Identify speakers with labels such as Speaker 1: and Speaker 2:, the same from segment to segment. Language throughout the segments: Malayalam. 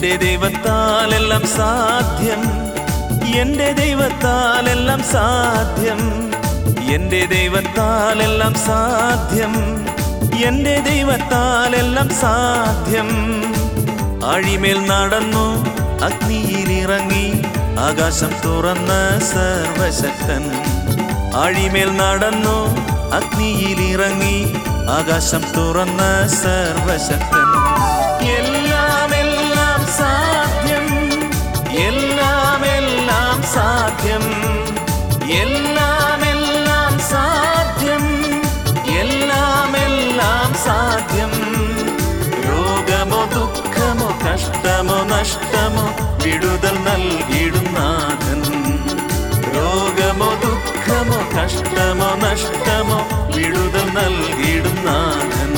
Speaker 1: എന്റെ ദൈവത്താൽ എല്ലാം സാധ്യം എന്റെ ദൈവത്താൽ എല്ലാം സാധ്യം എന്റെ ദൈവത്താൽ എല്ലാം സാധ്യം എന്റെ ദൈവത്താൽ എല്ലാം സാധ്യം ആഴിമേൽ നടന്നു അഗ്നിയിലിറങ്ങി ആകാശം തുറന്ന സർവശക്തൻ ആഴിമേൽ നടന്നു അഗ്നിയിലിറങ്ങി ആകാശം തുറന്ന സർവശക്തൻ എല്ലാം എല്ലാം സാധ്യം എല്ലാം എല്ലാം സാധ്യം എല്ലാം എല്ലാം സാധ്യം എല്ലാം എല്ലാം സാധ്യം രോഗമോ ദുഃഖമോ കഷ്ടമോ നഷ്ടമോ വിടുതൽ നൽകിയിടും നാഥൻ രോഗമോ ദുഃഖമോ കഷ്ടമോ നഷ്ടമോ വിടുതൽ നൽകിയിടും നാഥൻ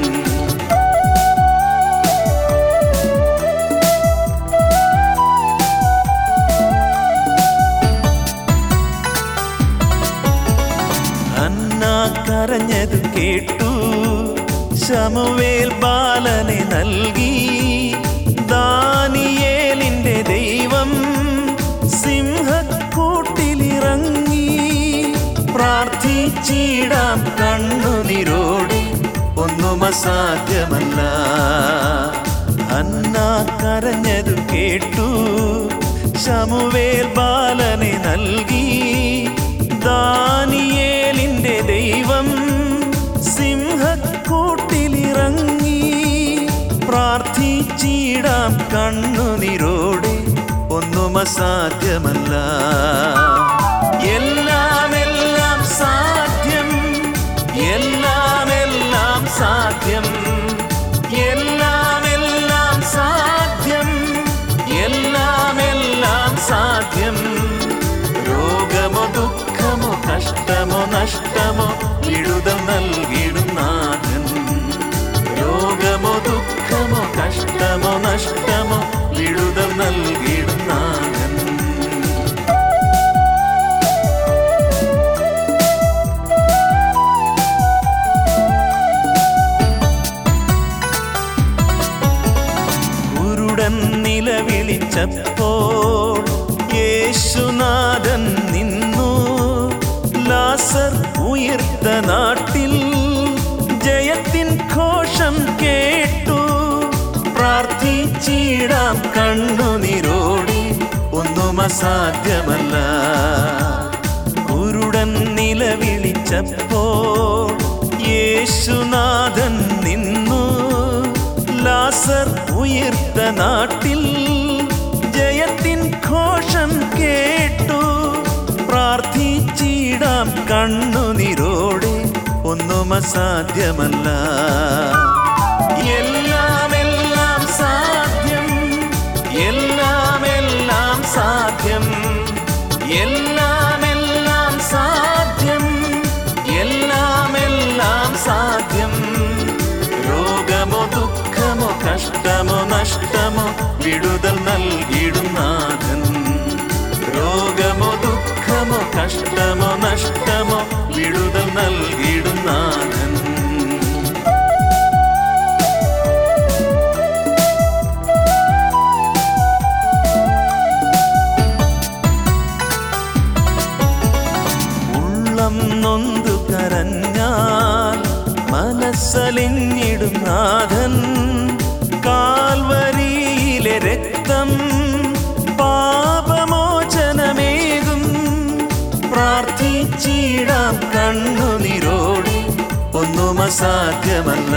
Speaker 1: അന്ന കരഞ്ഞത് കേട്ടു ശമുവേൽ ബാലനെ നൽകി ദാനിയേലിന്റെ ദൈവം സിംഹക്കൂട്ടിലിറങ്ങി പ്രാർത്ഥിച്ചിടാം കണ്ണുനിരോടി ഒന്നും അസാധ്യമല്ല അന്ന കരഞ്ഞതു കേട്ടു ശമുവേൽ ബാലനെ നൽകി ദാനിയേലിന്റെ ദൈവം സിംഹക്കൂട്ടിലിറങ്ങി പ്രാർത്ഥിച്ചിടാം കണ്ണുനിരോടെ ഒന്നും അസാധ്യമല്ല എല്ലാം എല്ലാം സാധ്യം എല്ലാം എല്ലാം സാധ്യം എല്ലാം എല്ലാം സാധ്യം എല്ലാം എല്ലാം സാധ്യം രോഗമോ ദുഃഖമോ കഷ്ടമോ നഷ്ടമോ വിടുതൽ നൽകിയിടും നാഥൻ രോഗമോ ദുഃഖമോ കഷ്ടമോ നഷ്ടമോ വിടുതൽ നൽകിയിടും നാഥൻ കുരുടൻ നിലവിളിച്ചപ്പോൾ യേശുനാഥൻ നിന്നു ലാസർ ഉയർത്ത നാട്ടിൽ ജയത്തിൻ ഘോഷം കേട്ടു പ്രാർത്ഥിച്ചിടാം കണ്ണുനിരോടി ഒന്നും അസാധ്യമല്ല കുരുടൻ നിലവിളിച്ചപ്പോൾ യേശുനാഥൻ നിന്നു ലാസർ ഉയർത്ത നാട്ടിൽ ജയത്തിൻ ഘോഷം കേട്ടു പ്രാർത്ഥിച്ചിടാം കണ്ണുനിരോടെ ഒന്നും അസാധ്യമല്ല എല്ലാം എല്ലാം സാധ്യം എല്ലാം എല്ലാം സാധ്യം എല്ലാം എല്ലാം സാധ്യം എല്ലാം എല്ലാം സാധ്യം രോഗമോ ദുഃഖമോ കഷ്ടമോ നഷ്ടമോ വിടുതൽ നൽകിയിടും നാഥൻ രോഗമോ ദുഃഖമോ കഷ്ടമോ നഷ്ടമോ വിടുതൽ നൽകിയിടും നാഥൻ ഉള്ളം നൊന്തു കരഞ്ഞാൽ മനസ്സലിഞ്ഞിടും നാഥൻ കാൽവരിയിലെ രക്തം പാപമോചനമേകും പ്രാർത്ഥിച്ചിടാം കണ്ണുനിരോടി ഒന്നും അസാധ്യമല്ല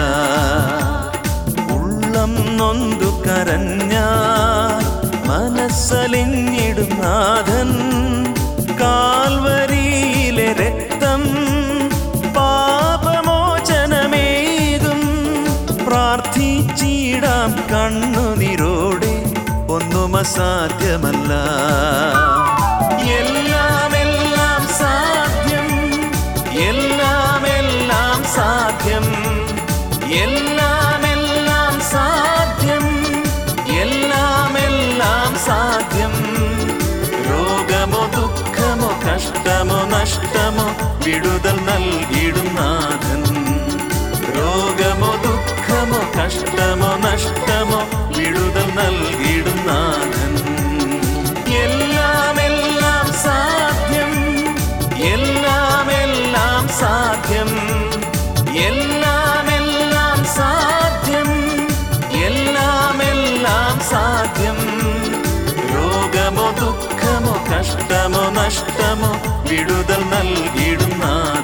Speaker 1: ഉള്ളം നൊന്തു കരഞ്ഞാൽ മനസ്സലിഞ്ഞിടും നാഥൻ കാൽവരിയിലെ രക്തം പാപമോചനമേകും പ്രാർത്ഥിച്ചിടാം കണ്ണുനിരോടെ ഒന്നും അസാധ്യമല്ല എല്ലാം എല്ലാം സാധ്യം എല്ലാം എല്ലാം സാധ്യം എല്ലാം എല്ലാം സാധ്യം എല്ലാം എല്ലാം സാധ്യം രോഗമോ ദുഃഖമോ കഷ്ടമോ നഷ്ടമോ വിടുതൽ നൽകിയിടും നാഥൻ രോഗമോ ദുഃഖമോ കഷ്ടമോ നഷ്ടമോ വിടുതൽ നൽകിയിടും സാധ്യം എല്ലാം എല്ലാം സാധ്യം എല്ലാം എല്ലാം സാധ്യം രോഗമോ ദുഃഖമോ കഷ്ടമോ നഷ്ടമോ വിടുതൽ നൽകിയിടുന്ന